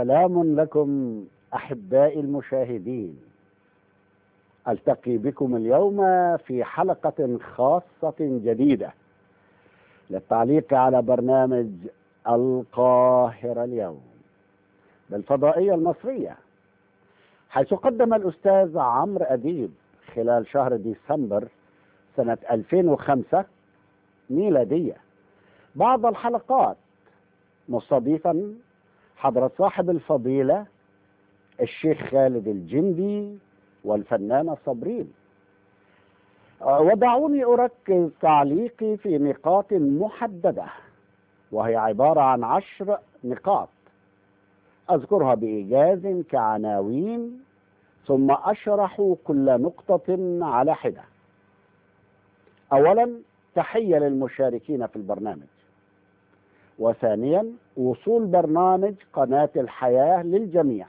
سلام لكم احبائي المشاهدين التقي بكم اليوم في حلقه خاصه جديده للتعليق على برنامج القاهره اليوم بالفضائيه المصريه حيث قدم الاستاذ عمرو اديب خلال شهر ديسمبر سنه 2005 ميلاديه بعض الحلقات مستضيفا حضرة صاحب الفضيلة الشيخ خالد الجندي والفنانة صبرين ودعوني أركز تعليقي في نقاط محددة وهي عبارة عن عشر نقاط أذكرها بإيجاز كعناوين ثم أشرح كل نقطة على حدة أولا تحية للمشاركين في البرنامج وثانيا وصول برنامج قناة الحياة للجميع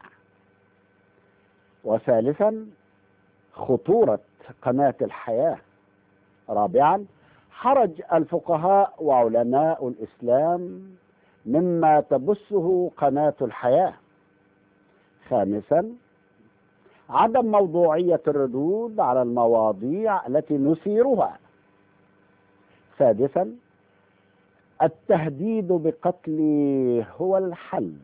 وثالثا خطورة قناة الحياة رابعا حرج الفقهاء وعلماء الإسلام مما تبثه قناة الحياة خامسا عدم موضوعية الردود على المواضيع التي نثيرها سادسا التهديد بقتلي هو الحل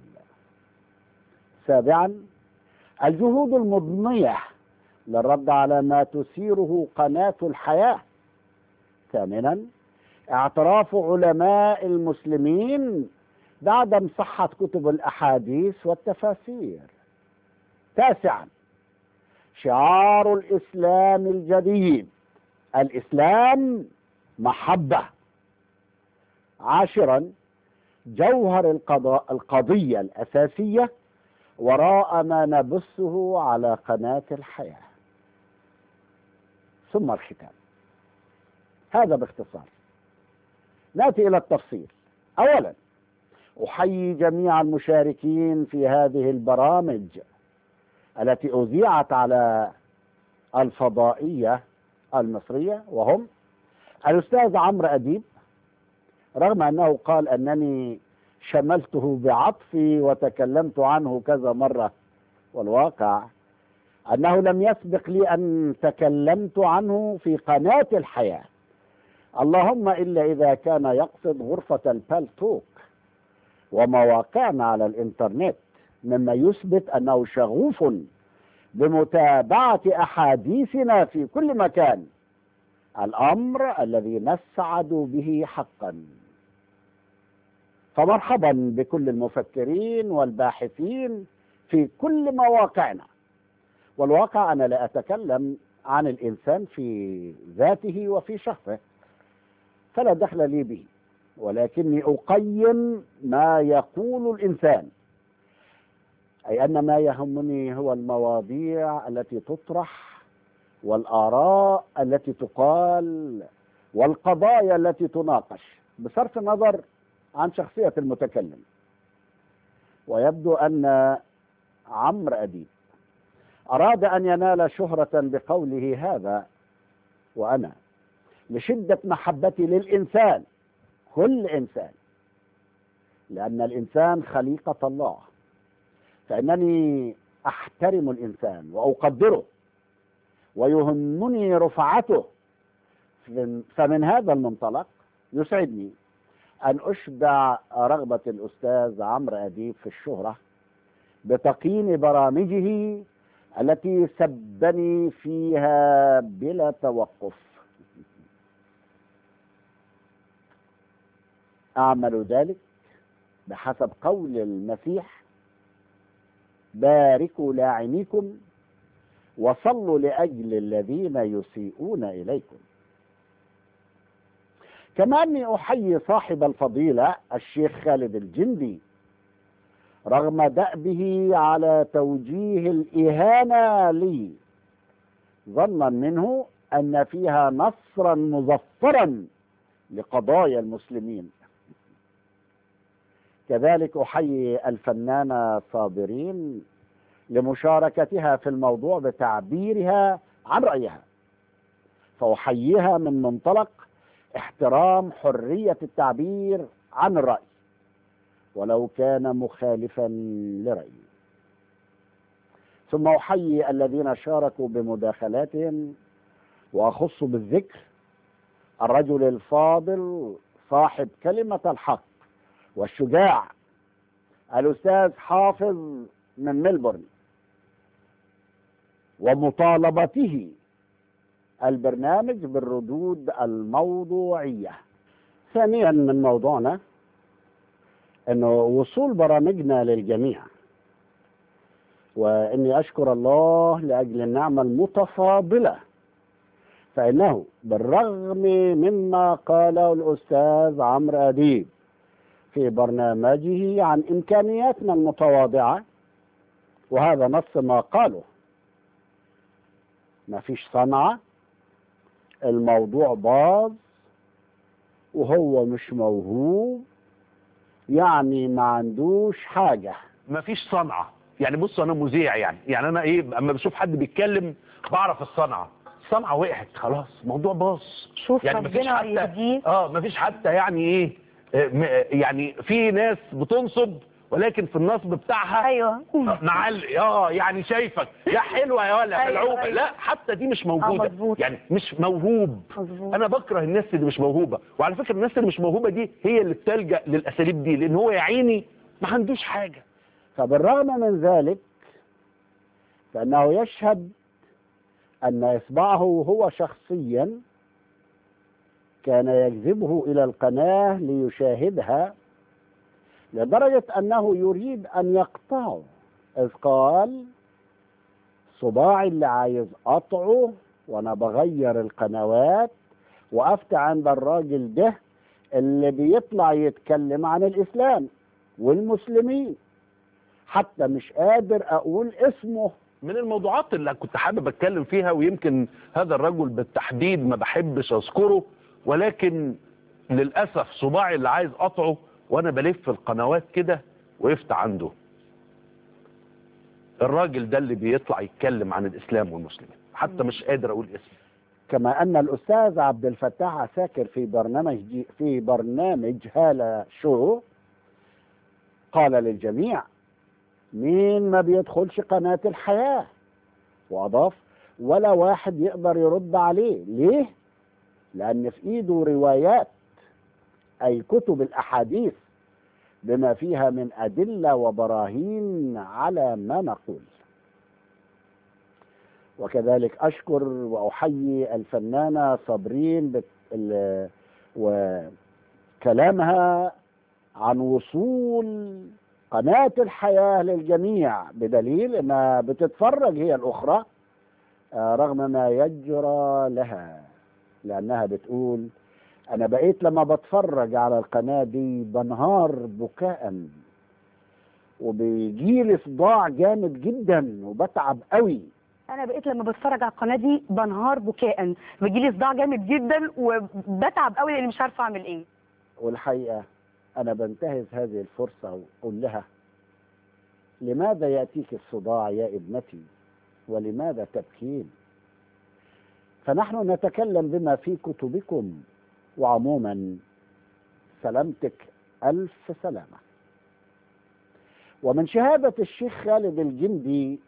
سابعا الجهود المضنية للرد على ما تثيره قناة الحياة ثامنا اعتراف علماء المسلمين بعدم صحة كتب الأحاديث والتفاسير تاسعا شعار الإسلام الجديد الإسلام محبة عاشرا جوهر القضاء القضية الأساسية وراء ما نبثه على قناة الحياة ثم الختام هذا باختصار ناتي إلى التفصيل أولا أحيي جميع المشاركين في هذه البرامج التي أذيعت على الفضائية المصرية وهم الأستاذ عمرو أديب رغم أنه قال أنني شملته بعطفي وتكلمت عنه كذا مرة والواقع أنه لم يسبق لي أن تكلمت عنه في قناة الحياة اللهم إلا إذا كان يقصد غرفة البالتوك ومواقعنا على الإنترنت مما يثبت أنه شغوف بمتابعة أحاديثنا في كل مكان الأمر الذي نسعد به حقا فمرحبا بكل المفكرين والباحثين في كل مواقعنا والواقع أنا لا أتكلم عن الإنسان في ذاته وفي شخصه فلا دخل لي به ولكني أقيم ما يقول الإنسان أي أن ما يهمني هو المواضيع التي تطرح والآراء التي تقال والقضايا التي تناقش بصرف النظر عن شخصية المتكلم ويبدو أن عمرو أديب أراد أن ينال شهرة بقوله هذا وأنا لشدة محبتي للإنسان كل إنسان لأن الإنسان خليقة الله فإنني أحترم الإنسان وأقدره ويهمني رفعته فمن هذا المنطلق يسعدني أن أشبع رغبة الأستاذ عمرو أديب في الشهرة بتقييم برامجه التي سبني فيها بلا توقف أعمل ذلك بحسب قول المسيح باركوا لاعنيكم وصلوا لأجل الذين يسيئون إليكم كما أني أحيي صاحب الفضيلة الشيخ خالد الجندي رغم دأبه على توجيه الإهانة لي ظنا منه أن فيها نصرا مظفرا لقضايا المسلمين كذلك أحيي الفنانة صابرين لمشاركتها في الموضوع بتعبيرها عن رأيها فأحييها من منطلق احترام حرية التعبير عن الرأي ولو كان مخالفا لرأيي ثم أحيي الذين شاركوا بمداخلاتهم وأخص بالذكر الرجل الفاضل صاحب كلمة الحق والشجاع الأستاذ حافظ من ملبورن ومطالبته البرنامج بالردود الموضوعية ثانيا من موضوعنا انه وصول برامجنا للجميع واني اشكر الله لاجل النعمه المتفاضله فانه بالرغم مما قاله الاستاذ عمرو اديب في برنامجه عن امكانياتنا المتواضعه وهذا نص ما قاله ما فيش صنعه الموضوع باظ وهو مش موهوب يعني ما عندوش حاجه مفيش صنعه يعني بص انا مذيع يعني يعني انا ايه اما بشوف حد بيتكلم بعرف الصنعه الصنعه وقعت خلاص الموضوع باظ شوف يعني مفيش ربنا حتى يهديه اه مفيش حتى يعني ايه آه، م- آه، يعني في ناس بتنصب ولكن في النصب بتاعها ايوه آه، معلق اه يعني شايفك يا حلوه يا ولا أيوة، ملعوبه أيوة. لا حتى دي مش موجوده مظبوط. يعني مش موهوب مظبوط انا بكره الناس اللي مش موهوبه وعلى فكره الناس اللي مش موهوبه دي هي اللي بتلجا للاساليب دي لان هو يا عيني ما عندوش حاجه فبالرغم من ذلك فإنه يشهد أن إصبعه هو شخصيا كان يجذبه إلى القناة ليشاهدها لدرجة أنه يريد أن يقطعه إذ قال صباعي اللي عايز قطعه وأنا بغير القنوات وقفت عند الراجل ده اللي بيطلع يتكلم عن الإسلام والمسلمين حتى مش قادر اقول اسمه من الموضوعات اللي كنت حابب اتكلم فيها ويمكن هذا الرجل بالتحديد ما بحبش اذكره ولكن للاسف صباعي اللي عايز قطعه وانا بلف القنوات كده وقفت عنده الراجل ده اللي بيطلع يتكلم عن الاسلام والمسلمين حتى مش قادر اقول اسمه كما ان الاستاذ عبد الفتاح عساكر في برنامج في برنامج هالة شو قال للجميع مين ما بيدخلش قناة الحياة واضاف ولا واحد يقدر يرد عليه ليه لان في ايده روايات اي كتب الاحاديث بما فيها من ادله وبراهين على ما نقول وكذلك اشكر واحيي الفنانه صابرين بت... ال... وكلامها عن وصول قناه الحياه للجميع بدليل انها بتتفرج هي الاخرى آه، رغم ما يجرى لها لانها بتقول انا بقيت لما بتفرج على القناه دي بنهار بكاء وبيجيلي صداع جامد جدا وبتعب قوي انا بقيت لما بتفرج على القناه دي بنهار بكاء بيجيلي صداع جامد جدا وبتعب قوي لاني مش عارفه اعمل ايه والحقيقه انا بنتهز هذه الفرصه واقول لها لماذا ياتيك الصداع يا ابنتي ولماذا تبكين فنحن نتكلم بما في كتبكم وعموما سلامتك الف سلامه ومن شهاده الشيخ خالد الجندي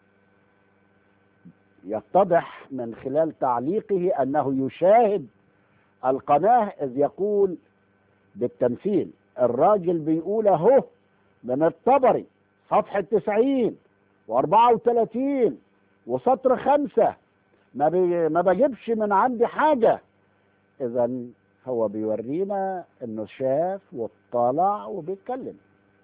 يتضح من خلال تعليقه انه يشاهد القناه اذ يقول بالتمثيل الراجل بيقول اهو من الطبري صفحه 90 و34 وسطر خمسة ما بي ما بجيبش من عندي حاجه اذا هو بيورينا انه شاف واطلع وبيتكلم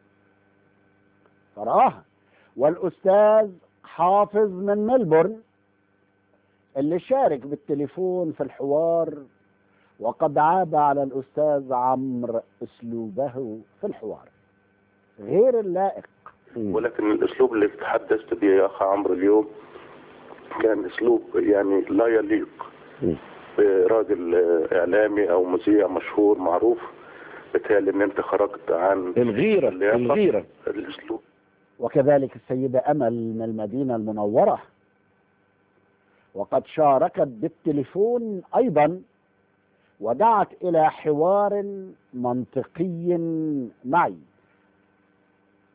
فرآها والاستاذ حافظ من ملبورن اللي شارك بالتليفون في الحوار وقد عاب على الاستاذ عمرو اسلوبه في الحوار غير اللائق ولكن الاسلوب اللي تحدثت به يا اخ عمرو اليوم كان اسلوب يعني لا يليق براجل آه، اعلامي او مذيع مشهور معروف بالتالي ان انت خرجت عن الغيره اللياقة. الغيره الاسلوب وكذلك السيدة أمل من المدينة المنورة وقد شاركت بالتليفون أيضا ودعت إلى حوار منطقي معي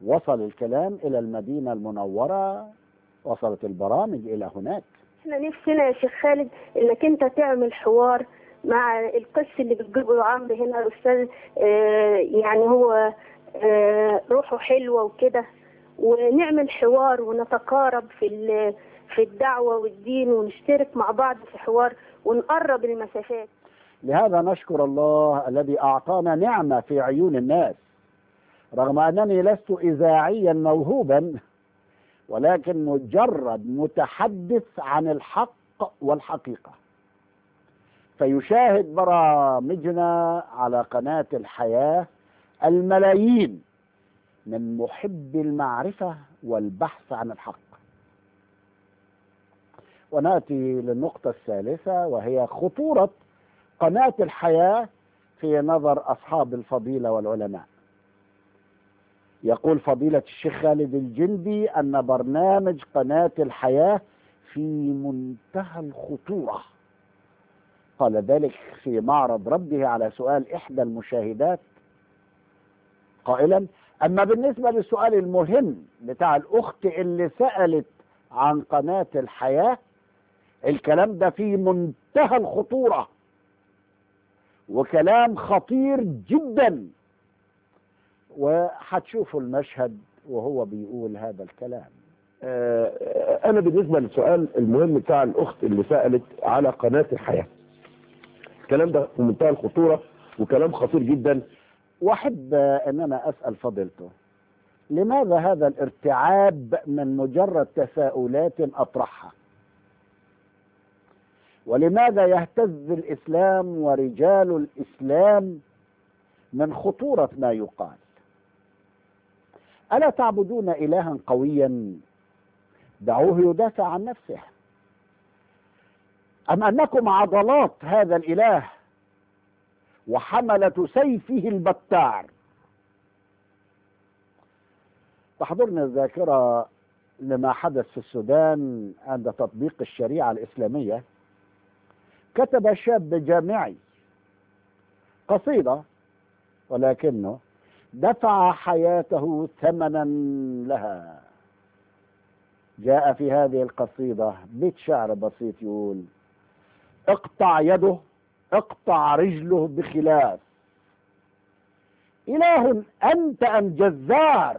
وصل الكلام إلى المدينة المنورة وصلت البرامج إلى هناك احنا نفسنا يا شيخ خالد انك انت تعمل حوار مع القس اللي بتجيبه عمرو هنا الاستاذ آه، يعني هو آه، روحه حلوه وكده ونعمل حوار ونتقارب في ال- في الدعوه والدين ونشترك مع بعض في حوار ونقرب المسافات لهذا نشكر الله الذي أعطانا نعمة في عيون الناس رغم أنني لست إذاعيا موهوبا ولكن مجرد متحدث عن الحق والحقيقة فيشاهد برامجنا على قناة الحياة الملايين من محبي المعرفة والبحث عن الحق وناتي للنقطة الثالثة وهي خطورة قناة الحياة في نظر أصحاب الفضيلة والعلماء يقول فضيلة الشيخ خالد الجندي أن برنامج قناة الحياة في منتهى الخطورة قال ذلك في معرض رده على سؤال إحدى المشاهدات قائلا أما بالنسبة للسؤال المهم بتاع الأخت اللي سألت عن قناة الحياة الكلام ده في منتهى الخطورة وكلام خطير جدا وهتشوفوا المشهد وهو بيقول هذا الكلام آه، انا بالنسبه للسؤال المهم بتاع الاخت اللي سالت على قناه الحياه الكلام ده في منتهى الخطوره وكلام خطير جدا واحب ان انا اسال فضيلته لماذا هذا الارتعاب من مجرد تساؤلات اطرحها ولماذا يهتز الاسلام ورجال الاسلام من خطوره ما يقال الا تعبدون الها قويا دعوه يدافع عن نفسه ام انكم عضلات هذا الاله وحملة سيفه البتار تحضرني الذاكرة لما حدث في السودان عند تطبيق الشريعة الإسلامية كتب شاب جامعي قصيدة ولكنه دفع حياته ثمنا لها جاء في هذه القصيدة بيت شعر بسيط يقول اقطع يده اقطع رجله بخلاف إله أنت أم جزار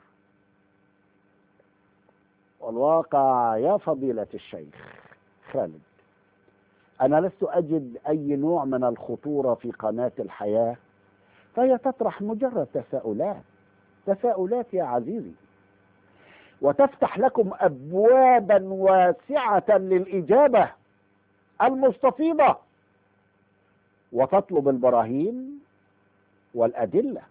والواقع يا فضيلة الشيخ خالد أنا لست أجد أي نوع من الخطورة في قناة الحياة فهي تطرح مجرد تساؤلات تساؤلات يا عزيزي وتفتح لكم أبوابا واسعة للإجابة المستفيضة وتطلب البراهين والأدلة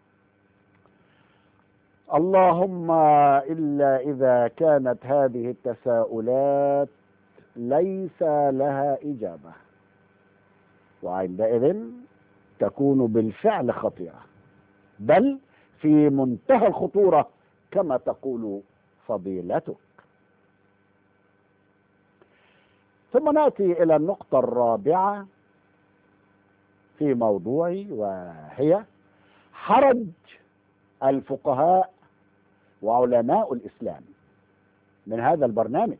اللهم إلا إذا كانت هذه التساؤلات ليس لها إجابة وعندئذ تكون بالفعل خطيرة بل في منتهى الخطورة كما تقول فضيلتك ثم نأتي إلى النقطة الرابعة في موضوعي وهي حرج الفقهاء وعلماء الإسلام من هذا البرنامج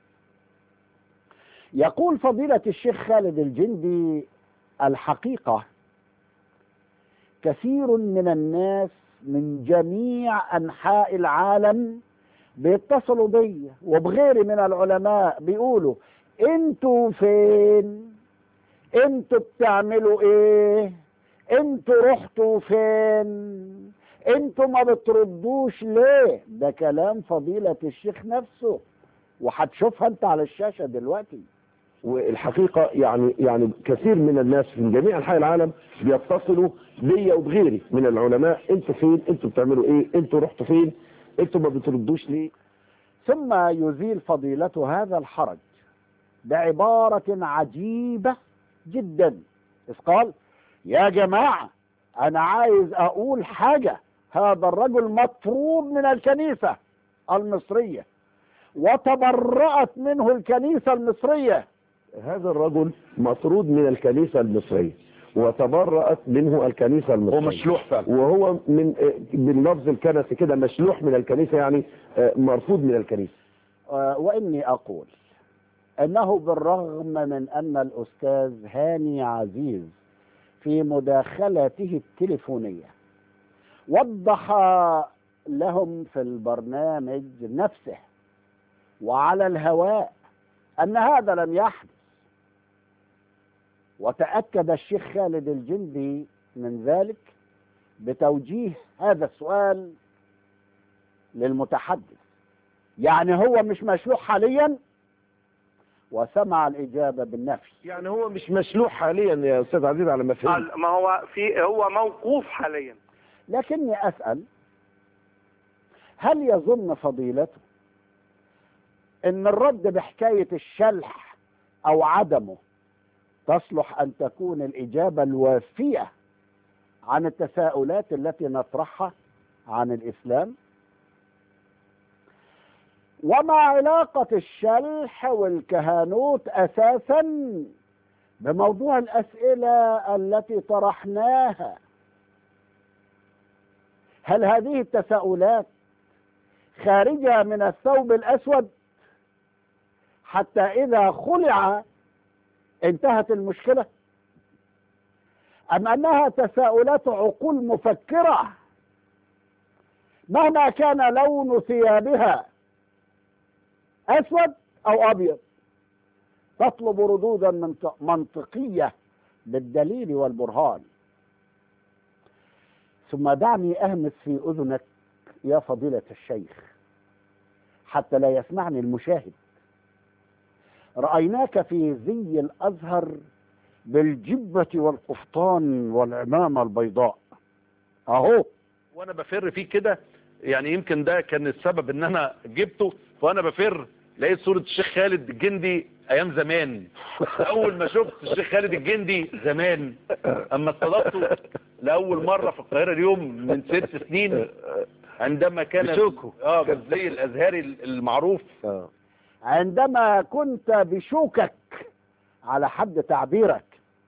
يقول فضيلة الشيخ خالد الجندي الحقيقة كثير من الناس من جميع أنحاء العالم بيتصلوا بي وبغيري من العلماء بيقولوا انتوا فين انتوا بتعملوا ايه انتوا رحتوا فين انتوا ما بتردوش ليه ده كلام فضيلة الشيخ نفسه وهتشوفها انت على الشاشة دلوقتي والحقيقه يعني يعني كثير من الناس من جميع انحاء العالم بيتصلوا بيا وبغيري من العلماء انتوا فين انتوا بتعملوا ايه انتوا رحتوا فين انتوا ما بتردوش ليه ثم يزيل فضيلته هذا الحرج بعبارة عجيبة جدا إذ قال يا جماعة أنا عايز أقول حاجة هذا الرجل مطرود من الكنيسة المصرية وتبرأت منه الكنيسة المصرية هذا الرجل مطرود من الكنيسة المصرية وتبرأت منه الكنيسة المصرية هو مشلوح فعلا وهو من آه، باللفظ الكنسي كده مشلوح من الكنيسة يعني آه، مرفوض من الكنيسة آه، وإني أقول أنه بالرغم من أن الأستاذ هاني عزيز في مداخلته التليفونية وضح لهم في البرنامج نفسه وعلى الهواء أن هذا لم يحدث وتأكد الشيخ خالد الجندي من ذلك بتوجيه هذا السؤال للمتحدث يعني هو مش مشروع حاليا وسمع الإجابة بالنفي يعني هو مش مشلوح حاليا يا أستاذ عزيز على ما فهمت ما هو في هو موقوف حاليا لكني أسأل هل يظن فضيلته ان الرد بحكاية الشلح او عدمه تصلح ان تكون الاجابة الوافية عن التساؤلات التي نطرحها عن الاسلام وما علاقة الشلح والكهنوت اساسا بموضوع الاسئلة التي طرحناها هل هذه التساؤلات خارجة من الثوب الأسود حتى إذا خلع انتهت المشكلة أم أنها تساؤلات عقول مفكرة مهما كان لون ثيابها أسود أو أبيض تطلب ردودا منط- منطقية بالدليل والبرهان ثم دعني أهمس في أذنك يا فضيلة الشيخ حتى لا يسمعني المشاهد رأيناك في زي الأزهر بالجبة والقفطان والعمامة البيضاء أهو وانا بفر فيه كده يعني يمكن ده كان السبب ان انا جبته وانا بفر لقيت صورة الشيخ خالد الجندي ايام زمان اول ما شفت الشيخ خالد الجندي زمان اما استضفته لاول مرة في القاهرة اليوم من ست سنين عندما كان بشوكه. اه بالزي الازهري المعروف آه. عندما كنت بشوكك على حد تعبيرك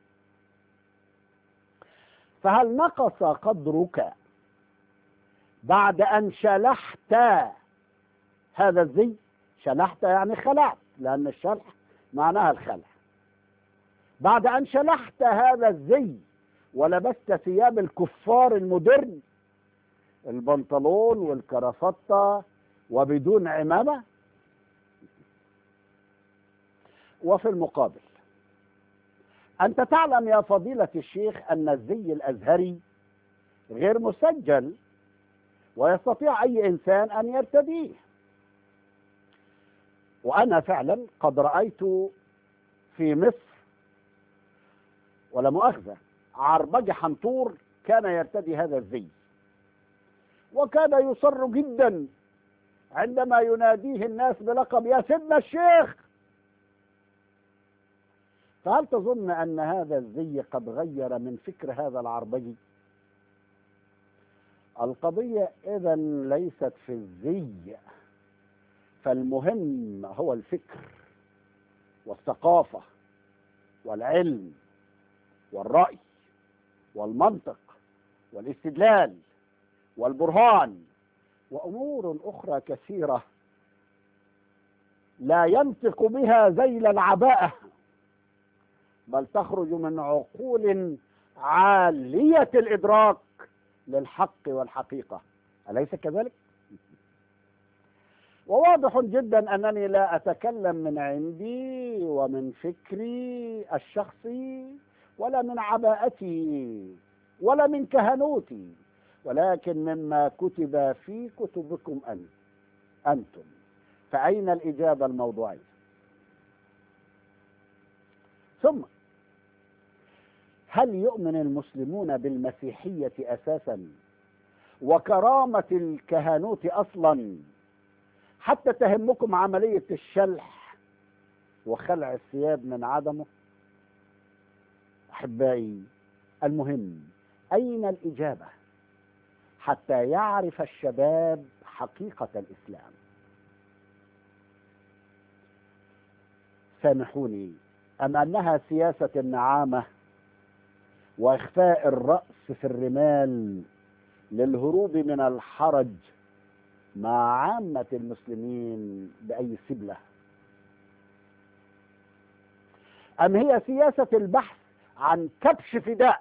فهل نقص قدرك بعد أن شلحت هذا الزي شلحت يعني خلعت لأن الشلح معناها الخلع بعد أن شلحت هذا الزي ولبست ثياب الكفار المودرن البنطلون والكرافتة وبدون عمامة وفي المقابل أنت تعلم يا فضيلة الشيخ أن الزي الأزهري غير مسجل ويستطيع أي إنسان أن يرتديه وأنا فعلا قد رأيت في مصر ولا مؤاخذة عربجة حنطور كان يرتدي هذا الزي وكان يصر جدا عندما يناديه الناس بلقب يا سيدنا الشيخ فهل تظن أن هذا الزي قد غير من فكر هذا العربجي القضية إذا ليست في الزي فالمهم هو الفكر والثقافة والعلم والرأي والمنطق والاستدلال والبرهان وأمور أخرى كثيرة لا ينطق بها ذيل العباءة بل تخرج من عقول عالية الإدراك للحق والحقيقة أليس كذلك؟ وواضح جدا أنني لا أتكلم من عندي ومن فكري الشخصي ولا من عباءتي ولا من كهنوتي ولكن مما كتب في كتبكم أنت أنتم فأين الإجابة الموضوعية ثم هل يؤمن المسلمون بالمسيحية أساسا وكرامة الكهنوت أصلا حتى تهمكم عملية الشلح وخلع الثياب من عدمه أحبائي المهم أين الإجابة حتى يعرف الشباب حقيقة الإسلام سامحوني أم أنها سياسة النعامة واخفاء الراس في الرمال للهروب من الحرج مع عامه المسلمين باي سبله ام هي سياسه البحث عن كبش فداء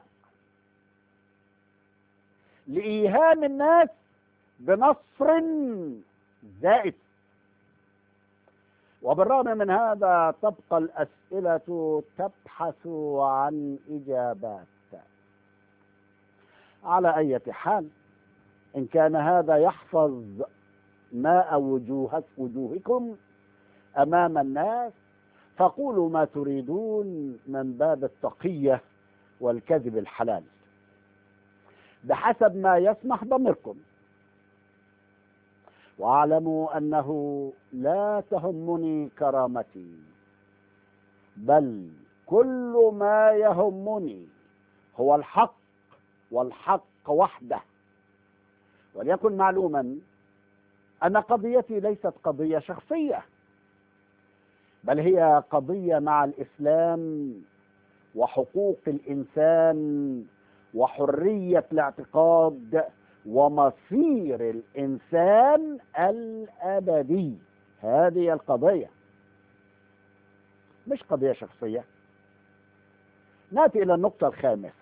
لايهام الناس بنصر زائد وبالرغم من هذا تبقى الأسئلة تبحث عن إجابات على أي حال إن كان هذا يحفظ ماء وجوهك وجوهكم أمام الناس فقولوا ما تريدون من باب التقية والكذب الحلال بحسب ما يسمح ضميركم واعلموا انه لا تهمني كرامتي بل كل ما يهمني هو الحق والحق وحده وليكن معلوما ان قضيتي ليست قضيه شخصيه بل هي قضيه مع الاسلام وحقوق الانسان وحريه الاعتقاد ومصير الانسان الابدي هذه القضيه مش قضيه شخصيه ناتي الى النقطه الخامسه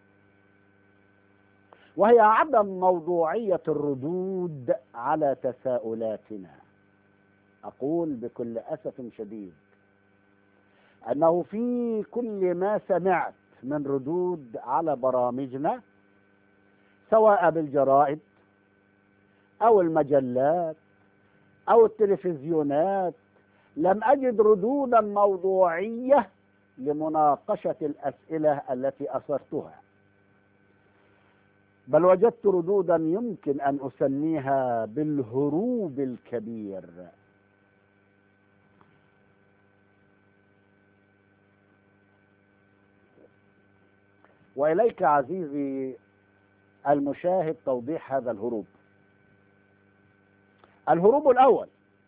وهي عدم موضوعيه الردود على تساؤلاتنا اقول بكل اسف شديد انه في كل ما سمعت من ردود على برامجنا سواء بالجرائد او المجلات او التلفزيونات لم اجد ردودا موضوعيه لمناقشه الاسئله التي اثرتها بل وجدت ردودا يمكن ان اسميها بالهروب الكبير واليك عزيزي المشاهد توضيح هذا الهروب الهروب الاول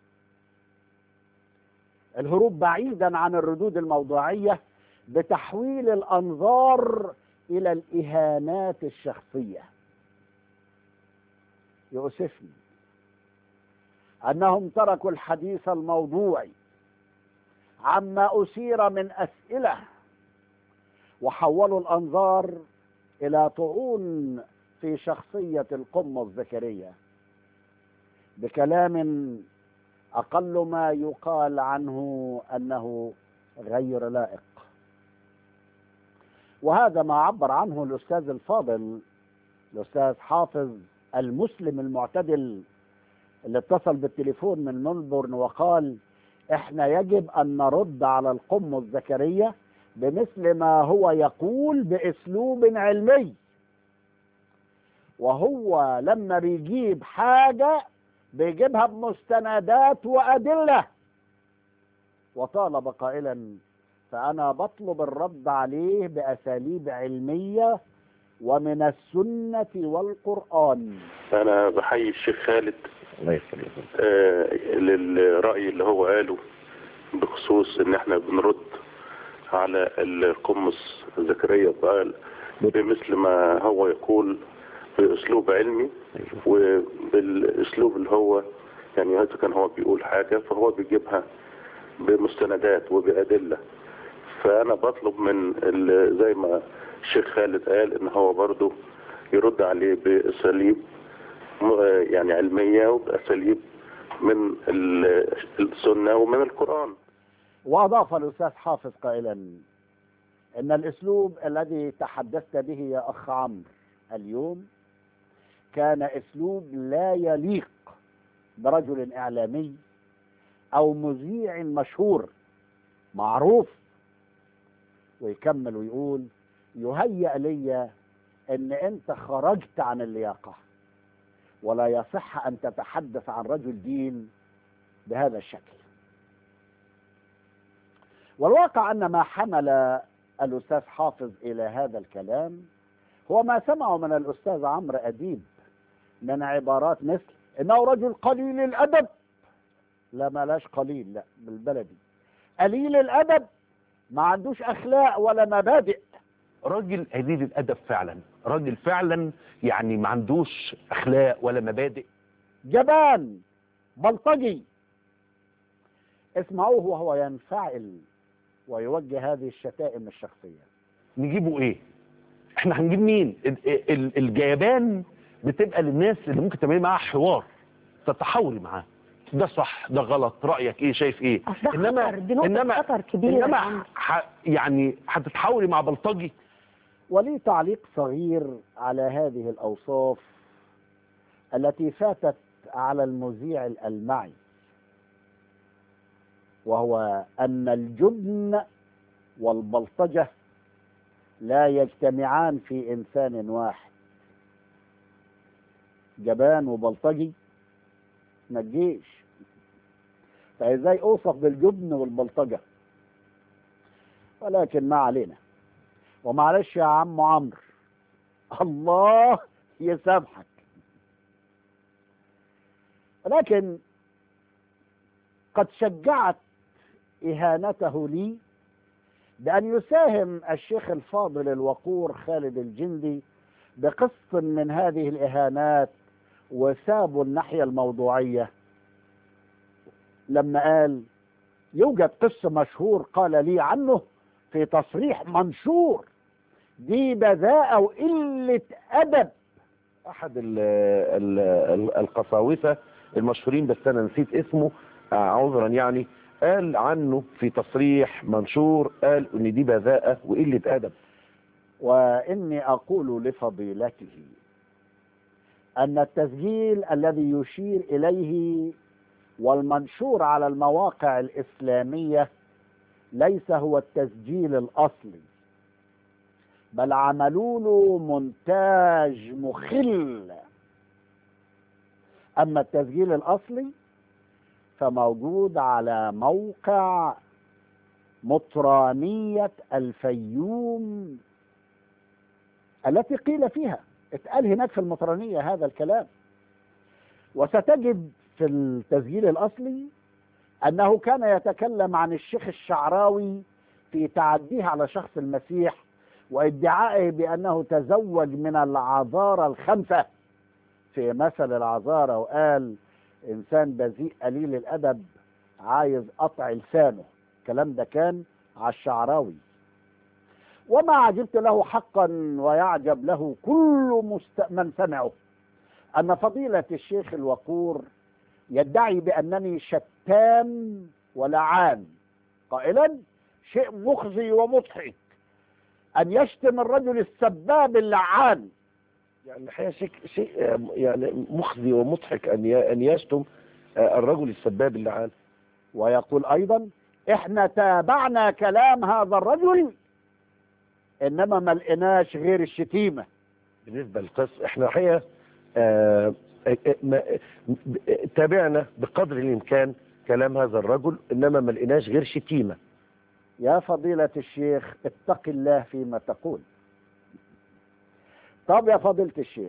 الهروب بعيدا عن الردود الموضوعيه بتحويل الانظار الى الاهانات الشخصيه يؤسفني انهم تركوا الحديث الموضوعي عما اثير من اسئله وحولوا الانظار الى طعون في شخصيه القمه الذكريه بكلام اقل ما يقال عنه انه غير لائق وهذا ما عبر عنه الاستاذ الفاضل الاستاذ حافظ المسلم المعتدل اللي اتصل بالتليفون من ملبورن وقال احنا يجب ان نرد على القم الذكريه بمثل ما هو يقول باسلوب علمي وهو لما بيجيب حاجه بيجيبها بمستندات وادله وطالب قائلا فانا بطلب الرد عليه باساليب علميه ومن السنه والقران انا بحيي الشيخ خالد الله يخليك آه للرأي اللي هو قاله بخصوص ان احنا بنرد على القمص زكريا قال بمثل ما هو يقول باسلوب علمي وبالاسلوب اللي هو يعني هذا كان هو بيقول حاجة فهو بيجيبها بمستندات وبأدلة فأنا بطلب من ال- زي ما الشيخ خالد قال إن هو برضه يرد عليه بأساليب م- يعني علمية وبأساليب من ال- السنة ومن القرآن واضاف الاستاذ حافظ قائلا ان الاسلوب الذي تحدثت به يا اخ عمرو اليوم كان اسلوب لا يليق برجل اعلامي او مذيع مشهور معروف ويكمل ويقول يهيأ لي ان انت خرجت عن اللياقه ولا يصح ان تتحدث عن رجل دين بهذا الشكل والواقع ان ما حمل الاستاذ حافظ الى هذا الكلام هو ما سمعه من الاستاذ عمرو اديب من عبارات مثل انه رجل قليل الادب لا ملاش قليل لا بالبلدي قليل الادب ما عندوش اخلاق ولا مبادئ راجل قليل الادب فعلا راجل فعلا يعني ما عندوش اخلاق ولا مبادئ جبان بلطجي اسمعوه وهو ينفعل ويوجه هذه الشتائم الشخصية نجيبه ايه احنا هنجيب مين ال- ال- الجيبان بتبقى للناس اللي ممكن تعملي معاها حوار تتحاوري معاه ده صح ده غلط رايك ايه شايف ايه أصل ده خطر، دي نقطة خطر كبيرة يا انما عمرو. ح... يعني هتتحاوري مع بلطجي ولي تعليق صغير على هذه الأوصاف التي فاتت على المذيع الألمعي وهو أن الجبن والبلطجة لا يجتمعان في إنسان واحد جبان وبلطجي ما تجيش فإزاي أوصف بالجبن والبلطجة ولكن ما علينا ومعلش يا عم عمرو الله يسامحك ولكن قد شجعت إهانته لي بأن يساهم الشيخ الفاضل الوقور خالد الجندي بقسط من هذه الإهانات وسابوا الناحية الموضوعية لما قال يوجد قس مشهور قال لي عنه في تصريح منشور دي بذاءة وقلة أدب احد ال ال ال القساوسه المشهورين بس انا نسيت اسمه آه، عذرا يعني قال عنه في تصريح منشور قال ان دي بذاءه وقله ادب وإني أقول لفضيلته أن التسجيل الذي يشير إليه والمنشور على المواقع الإسلامية ليس هو التسجيل الأصلي بل عملوا له مونتاج مخل أما التسجيل الأصلي فموجود على موقع مطرانية الفيوم التي قيل فيها اتقال هناك في المطرانية هذا الكلام وستجد في التسجيل الأصلي أنه كان يتكلم عن الشيخ الشعراوي في تعديه على شخص المسيح وادعائه بأنه تزوج من العذارى الخمسة في مثل العذارى وقال إنسان بذيء قليل الأدب عايز قطع لسانه الكلام ده كان على الشعراوي وما عجبت له حقا ويعجب له كل مست... من سمعه أن فضيلة الشيخ الوقور يدعي بأنني شتام ولعان قائلا شيء مخزي ومضحك أن يشتم الرجل السباب اللعان يعني الحقيقه شيء شيء آه، يعني مخزي ومضحك ان ي- ان يشتم آه، الرجل السباب اللعان ويقول أيضا إحنا تابعنا كلام هذا الرجل إنما ما لقيناش غير الشتيمة بالنسبه للقص احنا الحقيقه آه، آه، آه، ما- آه، تابعنا بقدر الامكان كلام هذا الرجل انما ما لقيناش غير شتيمه يا فضيلة الشيخ اتق الله فيما تقول طب يا فضيلة الشيخ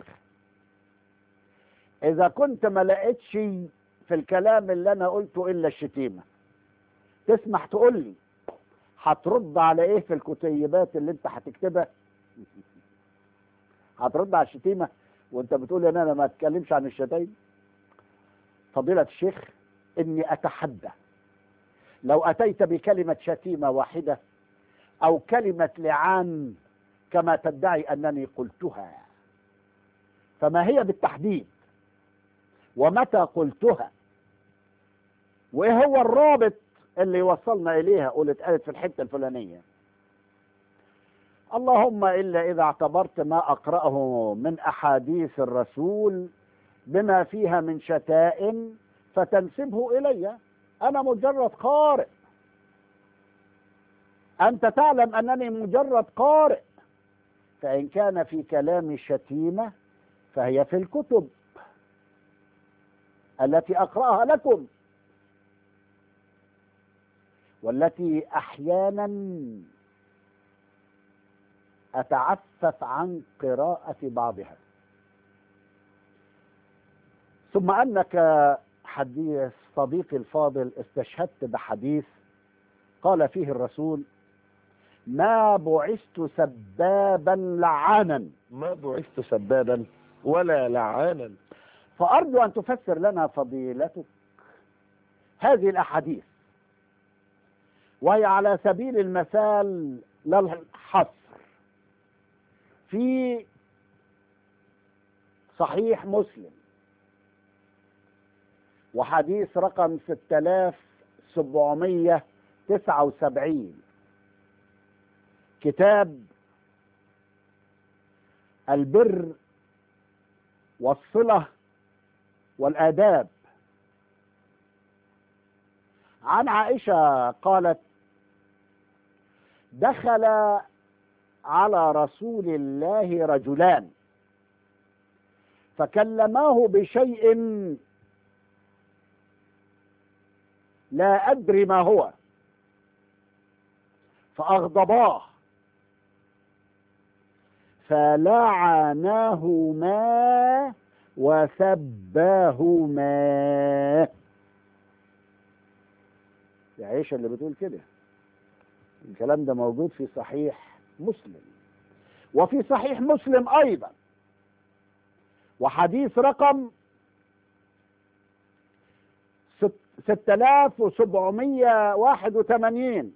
إذا كنت ما لقيتش في الكلام اللي أنا قلته إلا الشتيمة تسمح تقول لي هترد على إيه في الكتيبات اللي أنت هتكتبها هترد على الشتيمة وأنت بتقول إن أنا ما أتكلمش عن الشتايم فضيلة الشيخ إني أتحدى لو أتيت بكلمة شتيمة واحدة أو كلمة لعان كما تدعي أنني قلتها فما هي بالتحديد ومتى قلتها وإيه هو الرابط اللي وصلنا إليها قلت قالت في الحتة الفلانية اللهم إلا إذا اعتبرت ما أقرأه من أحاديث الرسول بما فيها من شتائم فتنسبه إلي أنا مجرد قارئ أنت تعلم أنني مجرد قارئ فإن كان في كلامي شتيمة فهي في الكتب التي أقرأها لكم والتي أحيانا أتعفف عن قراءة بعضها ثم أنك حديث صديقي الفاضل استشهدت بحديث قال فيه الرسول ما بعثت سبابا لعانا ما بعثت سبابا ولا لعانا فأرجو أن تفسر لنا فضيلتك هذه الأحاديث وهي على سبيل المثال لا الحصر في صحيح مسلم وحديث رقم 6779 كتاب البر والصلة والآداب عن عائشة قالت دخل على رسول الله رجلان فكلماه بشيء لا أدري ما هو فأغضباه فلعناهما وسباهما يا عيشة اللي بتقول كده الكلام ده موجود في صحيح مسلم وفي صحيح مسلم أيضا وحديث رقم ست آلاف وسبعمية واحد وثمانين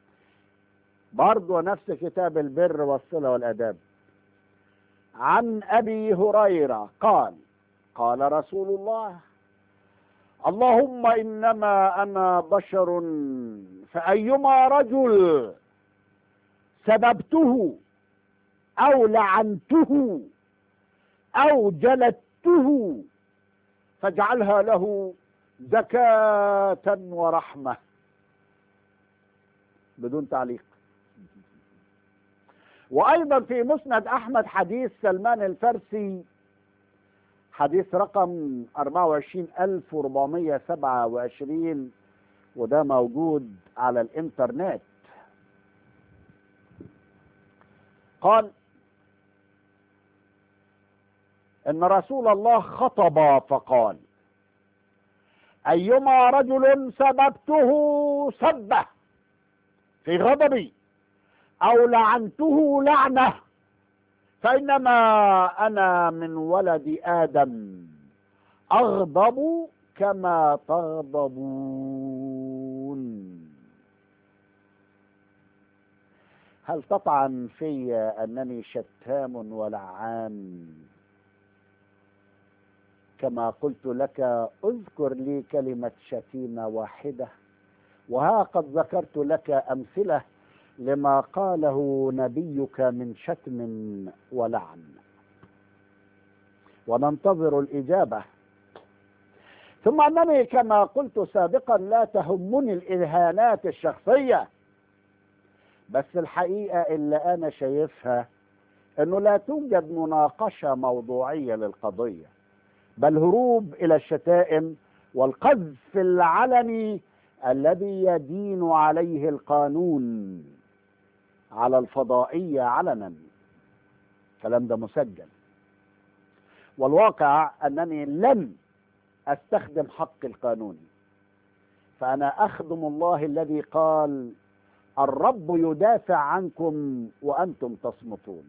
برضو نفس كتاب البر والصلة والأداب عن أبي هريرة قال قال رسول الله اللهم إنما أنا بشر فأيما رجل سببته أو لعنته أو جلدته فاجعلها له زكاة ورحمة بدون تعليق وأيضا في مسند أحمد حديث سلمان الفارسي حديث رقم 24427 وده موجود على الإنترنت قال ان رسول الله خطب فقال ايما رجل سببته سبه في غضبي او لعنته لعنه فانما انا من ولد ادم اغضب كما تغضبون هل تطعن في انني شتام ولعان كما قلت لك اذكر لي كلمة شتيمة واحدة وها قد ذكرت لك أمثلة لما قاله نبيك من شتم ولعن وننتظر الإجابة ثم أنني كما قلت سابقا لا تهمني الإهانات الشخصية بس الحقيقة اللي أنا شايفها أنه لا توجد مناقشة موضوعية للقضية بل هروب الى الشتائم والقذف العلني الذي يدين عليه القانون على الفضائيه علنا الكلام ده مسجل والواقع انني لن استخدم حق القانون فانا اخدم الله الذي قال الرب يدافع عنكم وانتم تصمتون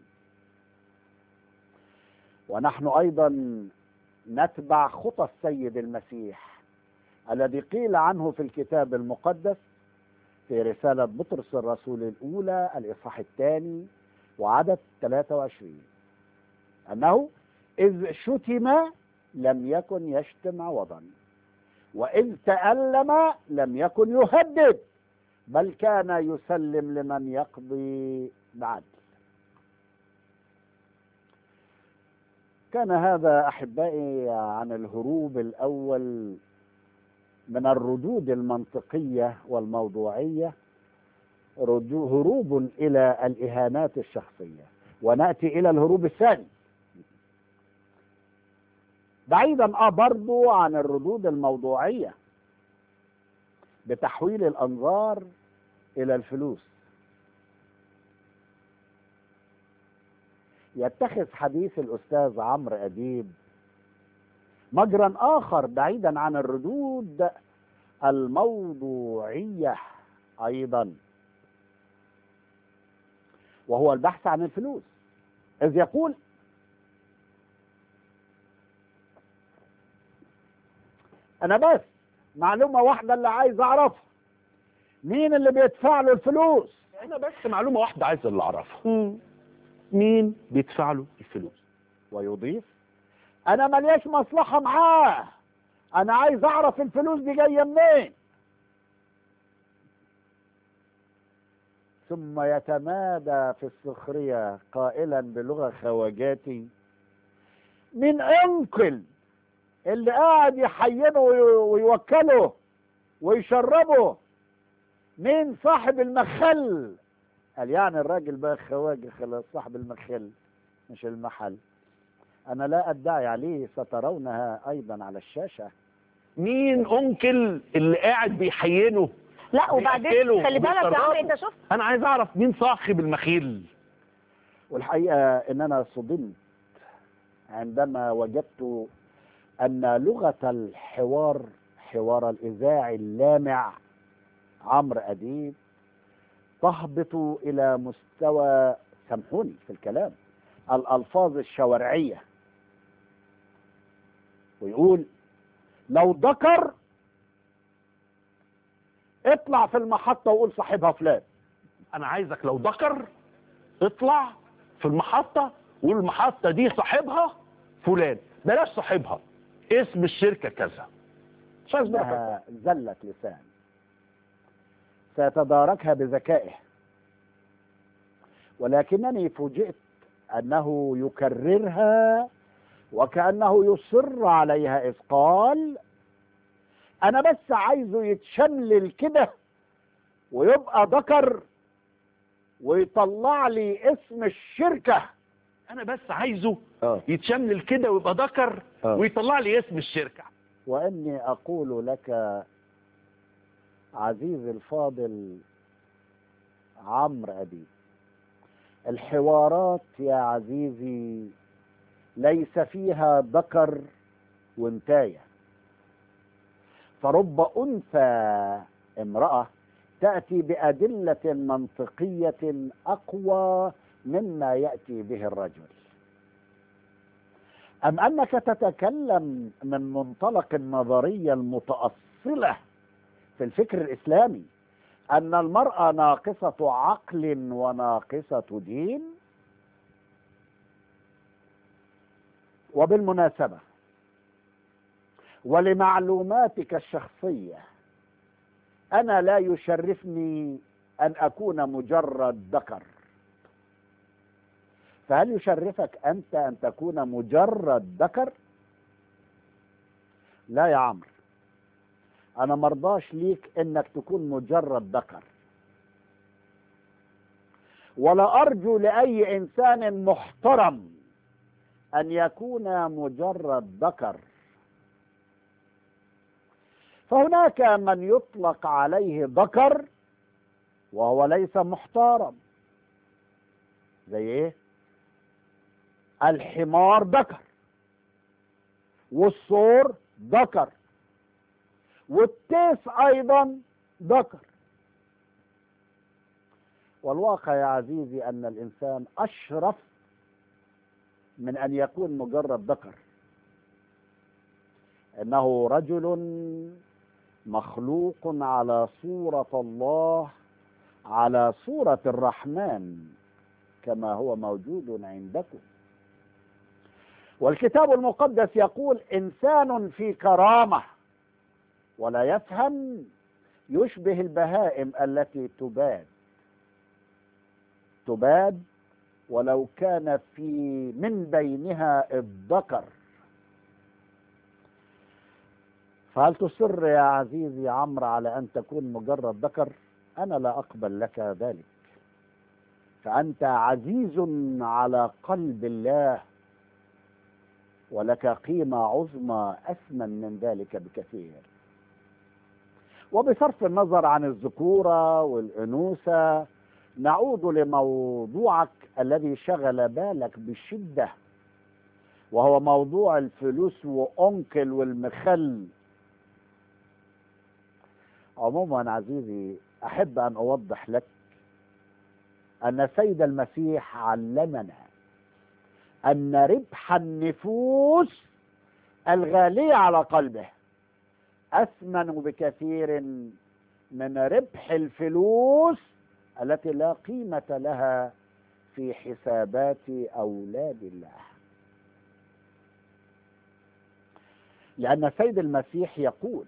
ونحن ايضا نتبع خطى السيد المسيح الذي قيل عنه في الكتاب المقدس في رسالة بطرس الرسول الأولى الإصحاح الثاني وعدد 23 أنه إذ شتم لم يكن يشتم عوضا وإذ تألم لم يكن يهدد بل كان يسلم لمن يقضي بعدل كان هذا احبائي عن الهروب الاول من الردود المنطقيه والموضوعيه هروب الى الاهانات الشخصيه وناتي الى الهروب الثاني بعيدا اه برضو عن الردود الموضوعيه بتحويل الانظار الى الفلوس يتخذ حديث الأستاذ عمرو أديب مجرا آخر بعيدا عن الردود الموضوعية أيضا وهو البحث عن الفلوس إذ يقول أنا بس معلومة واحدة اللي عايز أعرفها مين اللي بيدفع له الفلوس انا بس معلومه واحده عايز اللي اعرفها مم. مين بيدفع له الفلوس ويضيف أنا ملياش مصلحة معاه أنا عايز أعرف الفلوس دي جاية منين ثم يتمادى في السخرية قائلا بلغة خواجاتي من انقل اللي قاعد يحينه وي- ويوكله ويشربه مين صاحب المخل قال يعني الراجل بقى خواجه خلاص صاحب المخل مش المحل انا لا ادعي عليه سترونها ايضا على الشاشة مين انكل اللي قاعد بيحينه لا وبعدين بيأكله خلي بالك يا وبيشربه. عمرو انت شفت انا عايز اعرف مين صاحب المخيل والحقيقة ان انا صدمت عندما وجدت ان لغة الحوار حوار الاذاعي اللامع عمرو اديب تهبط الى مستوى سامحوني في الكلام الالفاظ الشوارعية ويقول لو ذكر اطلع في المحطة وقول صاحبها فلان انا عايزك لو ذكر اطلع في المحطه وقول المحطه دي صاحبها فلان بلاش صاحبها اسم الشركه كذا مش عايز بقى انها زلة لسان سيتداركها بذكائه ولكنني فوجئت انه يكررها وكانه يصر عليها اذ قال انا بس عايزه يتشملل كده ويبقى ذكر ويطلع لي اسم الشركه انا بس عايزه اه يتشمل كده ويبقى ذكر آه. ويطلع لي اسم الشركه واني اقول لك عزيزي الفاضل عمرو اديب الحوارات يا عزيزي ليس فيها ذكر وانتايه فرب انثى امراه تاتي بادله منطقيه اقوى مما ياتي به الرجل أم أنك تتكلم من منطلق النظرية المتأصلة في الفكر الإسلامي أن المرأة ناقصة عقل وناقصة دين وبالمناسبة ولمعلوماتك الشخصية أنا لا يشرفني أن أكون مجرد ذكر فهل يشرفك أنت أن تكون مجرد ذكر؟ لا يا عمرو أنا مرضاش ليك إنك تكون مجرد ذكر ولا أرجو لأي إنسان محترم أن يكون مجرد ذكر فهناك من يطلق عليه ذكر وهو ليس محترم زي ايه الحمار ذكر والصور ذكر والتيس ايضا ذكر والواقع يا عزيزي ان الانسان اشرف من ان يكون مجرد ذكر انه رجل مخلوق على صورة الله على صورة الرحمن كما هو موجود عندكم والكتاب المقدس يقول انسان في كرامه ولا يفهم يشبه البهائم التي تباد تباد ولو كان في من بينها الذكر فهل تصر يا عزيزي عمرو على ان تكون مجرد ذكر انا لا اقبل لك ذلك فانت عزيز على قلب الله ولك قيمة عظمى أثمن من ذلك بكثير وبصرف النظر عن الذكورة والأنوثة نعود لموضوعك الذي شغل بالك بشدة وهو موضوع الفلوس وأنكل والمخل عموما عزيزي أحب أن أوضح لك أن السيد المسيح علمنا أن ربح النفوس الغالية على قلبه أثمن بكثير من ربح الفلوس التي لا قيمة لها في حسابات أولاد الله لأن السيد المسيح يقول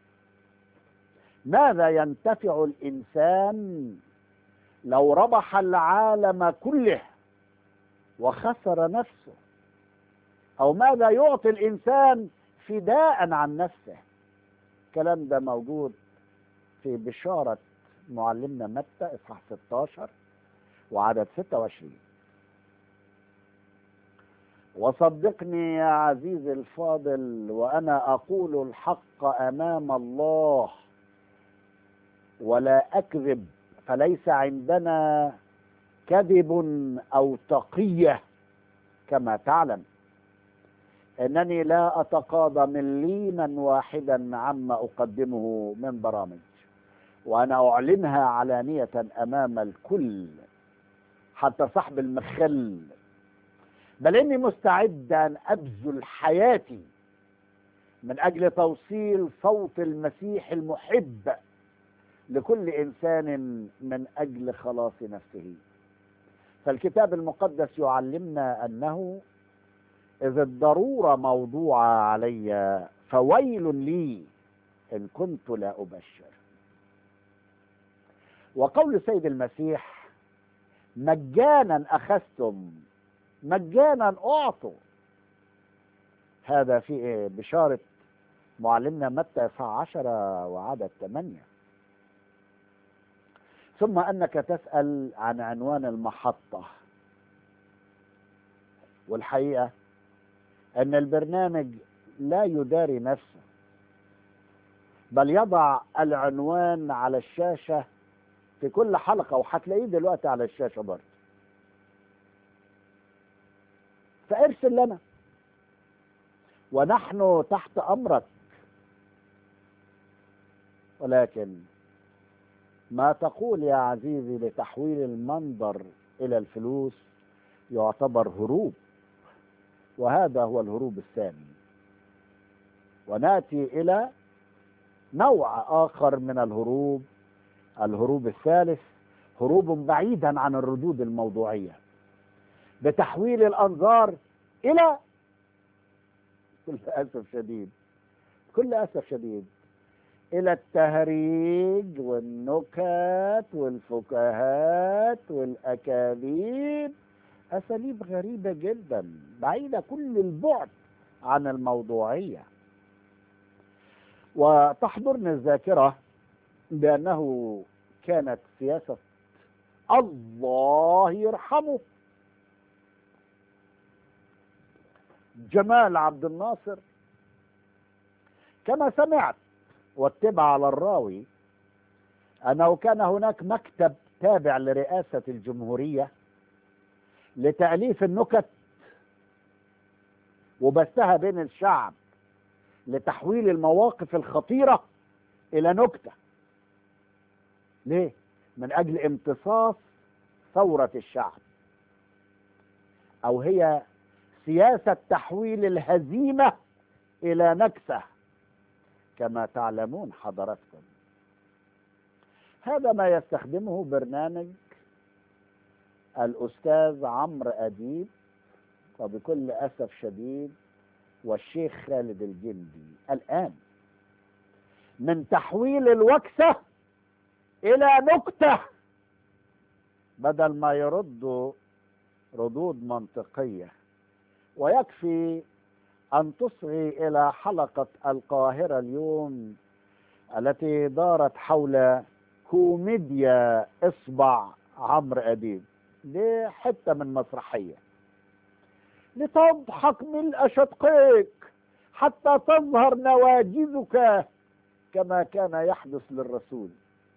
ماذا ينتفع الإنسان لو ربح العالم كله وخسر نفسه أو ماذا يعطي الإنسان فداء عن نفسه الكلام ده موجود في بشارة معلمنا متى إصحاح 16 وعدد 26 وصدقني يا عزيزي الفاضل وأنا أقول الحق أمام الله ولا أكذب فليس عندنا كذب أو تقية كما تعلم انني لا اتقاضى مليما واحدا عما اقدمه من برامج وانا اعلنها علانيه امام الكل حتى صاحب المخل بل اني مستعد ان ابذل حياتي من اجل توصيل صوت المسيح المحب لكل انسان من اجل خلاص نفسه فالكتاب المقدس يعلمنا انه إذا الضرورة موضوعة علي فويل لي إن كنت لا أبشر وقول السيد المسيح مجانا أخذتم مجانا أعطوا هذا في بشارة معلمنا متى إصحاح عشرة وعدد ثمانية ثم أنك تسأل عن عنوان المحطة والحقيقة ان البرنامج لا يداري نفسه بل يضع العنوان على الشاشة في كل حلقة وهتلاقيه دلوقتي على الشاشة برضه فارسل لنا ونحن تحت امرك ولكن ما تقول يا عزيزي لتحويل المنظر الى الفلوس يعتبر هروب وهذا هو الهروب الثاني وناتي الى نوع اخر من الهروب الهروب الثالث هروب بعيدا عن الردود الموضوعيه بتحويل الانظار الى كل اسف شديد كل اسف شديد الى التهريج والنكت والفكاهات والاكاذيب اساليب غريبه جدا بعيده كل البعد عن الموضوعيه وتحضرني الذاكره بانه كانت سياسه الله يرحمه جمال عبد الناصر كما سمعت واتبع على الراوي انه كان هناك مكتب تابع لرئاسه الجمهوريه لتاليف النكت وبثها بين الشعب لتحويل المواقف الخطيره الى نكته ليه من اجل امتصاص ثوره الشعب او هي سياسه تحويل الهزيمه الى نكسه كما تعلمون حضراتكم هذا ما يستخدمه برنامج الاستاذ عمرو اديب وبكل اسف شديد والشيخ خالد الجندي الان من تحويل الوكسه الى نكته بدل ما يردوا ردود منطقيه ويكفي ان تصغي الى حلقه القاهره اليوم التي دارت حول كوميديا اصبع عمرو اديب دي حته من مسرحيه لتضحك ملء شدقيك حتى تظهر نواجذك كما كان يحدث للرسول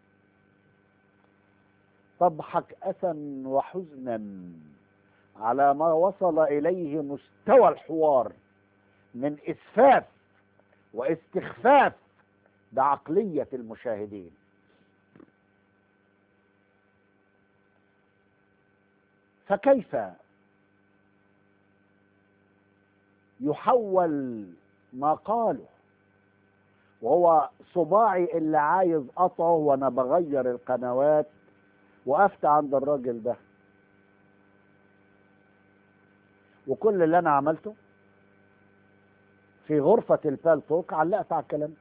تضحك اسا وحزنا على ما وصل اليه مستوى الحوار من اسفاف واستخفاف بعقليه المشاهدين فكيف يحول ما قاله وهو صباعي اللي عايز قطعه وانا بغير القنوات وقفت عند الراجل ده وكل اللي انا عملته في غرفة البالتوك علقت على الكلام ده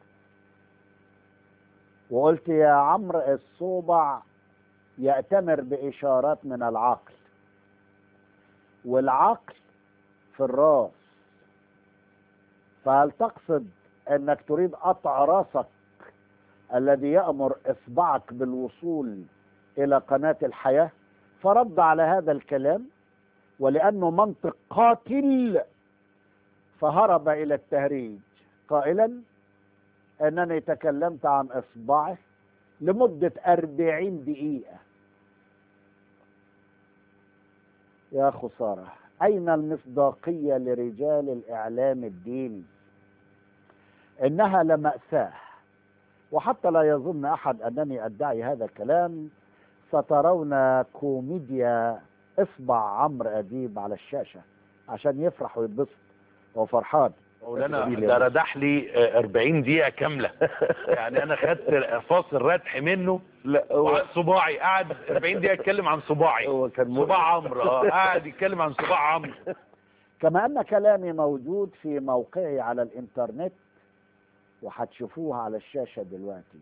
وقلت يا عمرو الصوبع يأتمر بإشارات من العقل والعقل في الراس فهل تقصد انك تريد قطع راسك الذي يأمر اصبعك بالوصول الى قناة الحياة فرد على هذا الكلام ولانه منطق قاتل فهرب الى التهريج قائلا انني تكلمت عن اصبعه لمدة أربعين دقيقة يا خسارة أين المصداقية لرجال الإعلام الديني إنها لمأساة وحتى لا يظن أحد أنني أدعي هذا الكلام سترون كوميديا إصبع عمرو أديب على الشاشة عشان يفرح ويتبسط هو فرحان مولانا جميل يا ده باشا. ردح لي آه، 40 دقيقة كاملة يعني أنا خدت فاصل ردح منه لا وعن هو صباعي قعد 40 دقيقة يتكلم عن صباعي هو كان صباع عمرو اه قاعد يتكلم عن صباع عمرو كما أن كلامي موجود في موقعي على الإنترنت وهتشوفوه على الشاشة دلوقتي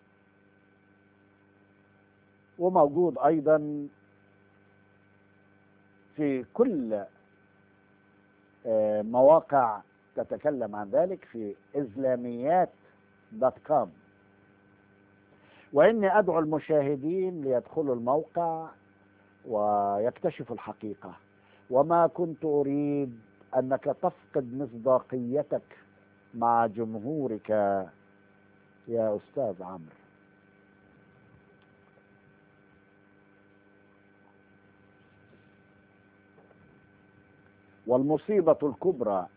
وموجود أيضا في كل آه، مواقع تتكلم عن ذلك في إسلاميات دوت كوم وإني أدعو المشاهدين ليدخلوا الموقع ويكتشفوا الحقيقة وما كنت أريد أنك تفقد مصداقيتك مع جمهورك يا أستاذ عمرو والمصيبة الكبرى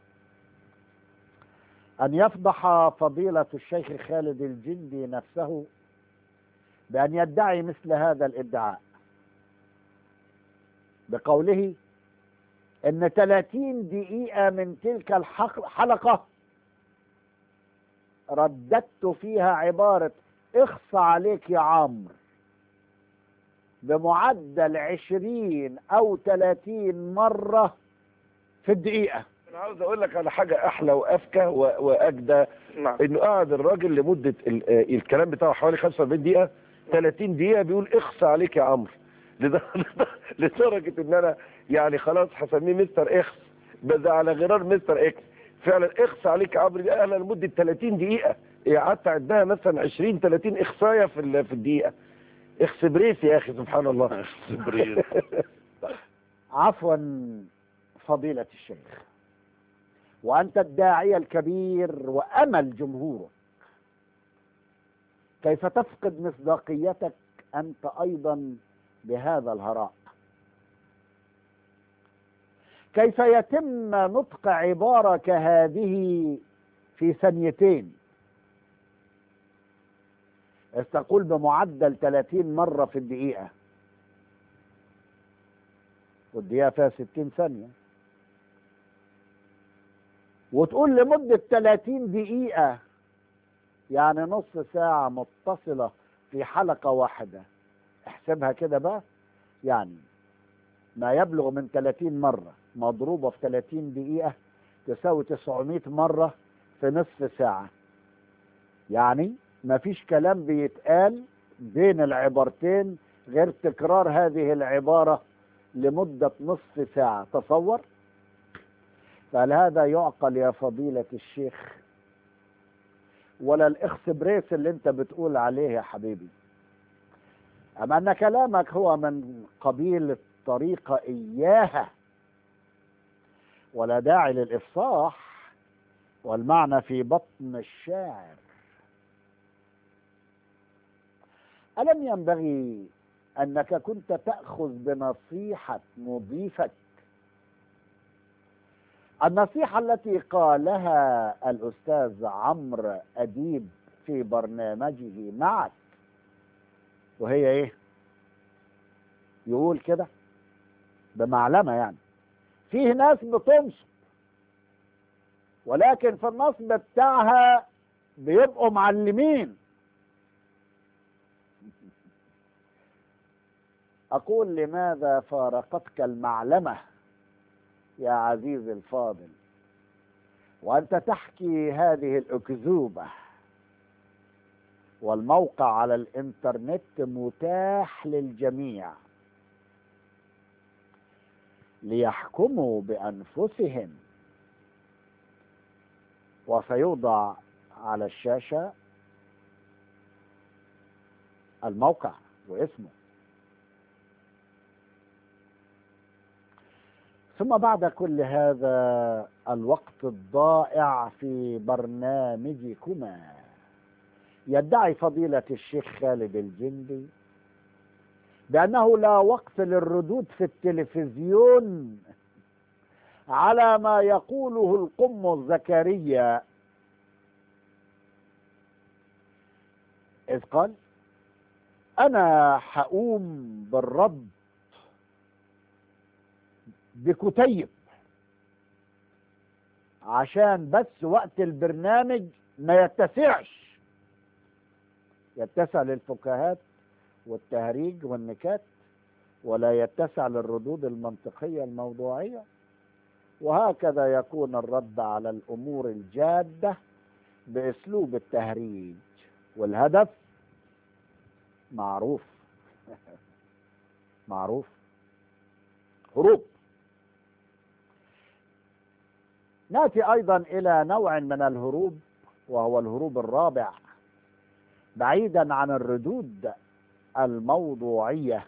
أن يفضح فضيلة الشيخ خالد الجندي نفسه بأن يدعي مثل هذا الادعاء بقوله ان 30 دقيقة من تلك الحق- الحلقة رددت فيها عبارة اخص عليك يا عمرو بمعدل 20 او 30 مرة في الدقيقة انا عاوز اقول لك على حاجه احلى وافكى و- واجدى نعم انه قعد الراجل لمده ال- آه، الكلام بتاعه حوالي 45 دقيقه 30 دقيقه بيقول اخص عليك يا عمرو لد- لدرجه ان انا يعني خلاص هسميه مستر اخس بس على غرار مستر اكس فعلا اخص عليك يا عمرو دي انا لمده 30 دقيقه إيه، قعدت اعدها مثلا 20 30 اخصايه في ال- في الدقيقه اخس بريف يا اخي سبحان الله جبريل. عفوا فضيلة الشيخ وأنت الداعية الكبير وأمل جمهورك كيف تفقد مصداقيتك أنت أيضا بهذا الهراء كيف يتم نطق عبارة كهذه في ثانيتين إذ تقول بمعدل 30 مرة في الدقيقة والدقيقة فيها 60 ثانية وتقول لمدة 30 دقيقة يعني نص ساعة متصلة في حلقة واحدة احسبها كده بقى يعني ما يبلغ من 30 مرة مضروبة في 30 دقيقة تساوي 900 مرة في نصف ساعة يعني ما فيش كلام بيتقال بين العبارتين غير تكرار هذه العبارة لمدة نصف ساعة تصور فهل هذا يعقل يا فضيلة الشيخ ولا الاخسبريس اللي انت بتقول عليه يا حبيبي أما أن كلامك هو من قبيل الطريقة إياها ولا داعي للإفصاح والمعنى في بطن الشاعر ألم ينبغي أنك كنت تأخذ بنصيحة مضيفك النصيحة التي قالها الأستاذ عمرو أديب في برنامجه معك وهي إيه؟ يقول كده بمعلمة يعني فيه ناس بتنصب ولكن في النصب بتاعها بيبقوا معلمين أقول لماذا فارقتك المعلمة يا عزيزي الفاضل وأنت تحكي هذه الأكذوبة والموقع على الإنترنت متاح للجميع ليحكموا بأنفسهم وسيوضع على الشاشة الموقع واسمه ثم بعد كل هذا الوقت الضائع في برنامجكما يدعي فضيلة الشيخ خالد الجندي بأنه لا وقت للردود في التلفزيون على ما يقوله القم زكريا إذ قال أنا حقوم بالرد بكتيب عشان بس وقت البرنامج ما يتسعش يتسع للفكاهات والتهريج والنكات ولا يتسع للردود المنطقية الموضوعية وهكذا يكون الرد على الأمور الجادة بأسلوب التهريج والهدف معروف معروف هروب ناتي ايضا الى نوع من الهروب وهو الهروب الرابع بعيدا عن الردود الموضوعيه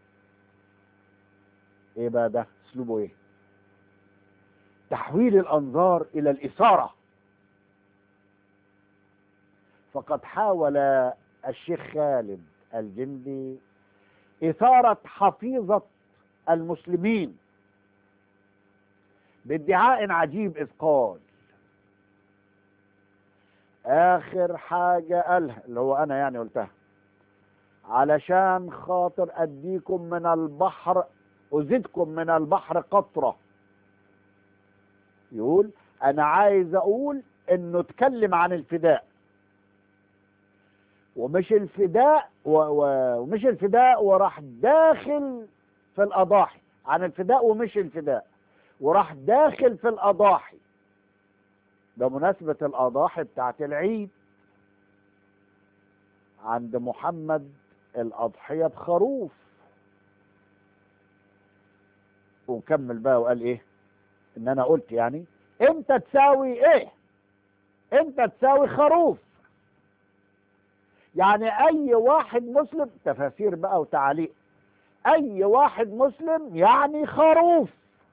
ايه بقى ده اسلوبه ايه تحويل الانظار الى الاثاره فقد حاول الشيخ خالد الجندي اثاره حفيظه المسلمين بادعاء عجيب إذ قال آخر حاجة قالها اللي هو أنا يعني قلتها علشان خاطر أديكم من البحر أزيدكم من البحر قطرة يقول أنا عايز أقول إنه اتكلم عن الفداء ومش الفداء و... و... ومش الفداء وراح داخل في الأضاحي عن الفداء ومش الفداء وراح داخل في الأضاحي بمناسبة الأضاحي بتاعت العيد عند محمد الأضحية بخروف وكمل بقى وقال ايه ان انا قلت يعني انت تساوي ايه انت تساوي خروف يعني اي واحد مسلم تفاسير بقى وتعليق اي واحد مسلم يعني خروف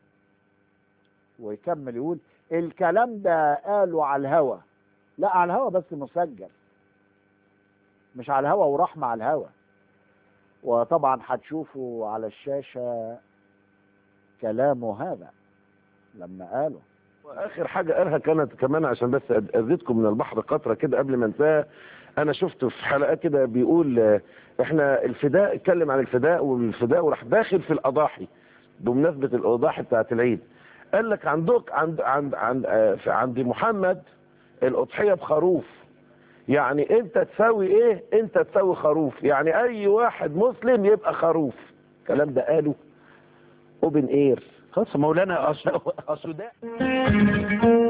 ويكمل يقول الكلام ده قالوا على الهوا لا على الهوا بس مسجل مش على الهوا وراح مع الهوا وطبعا هتشوفوا على الشاشة كلامه هذا لما قاله واخر حاجه قالها كانت كمان عشان بس أد- ازيدكم من البحر قطره كده قبل ما انساها انا شفته في حلقه كده بيقول آه، احنا الفداء اتكلم عن الفداء والفداء وراح داخل في الاضاحي بمناسبه الاضاحي بتاعت العيد قال لك عندك عند عند عند آه، في- عند محمد الاضحيه بخروف يعني انت تساوي ايه انت تساوي خروف يعني اي واحد مسلم يبقى خروف الكلام ده قاله اوبن اير خلاص مولانا اصل اصل ده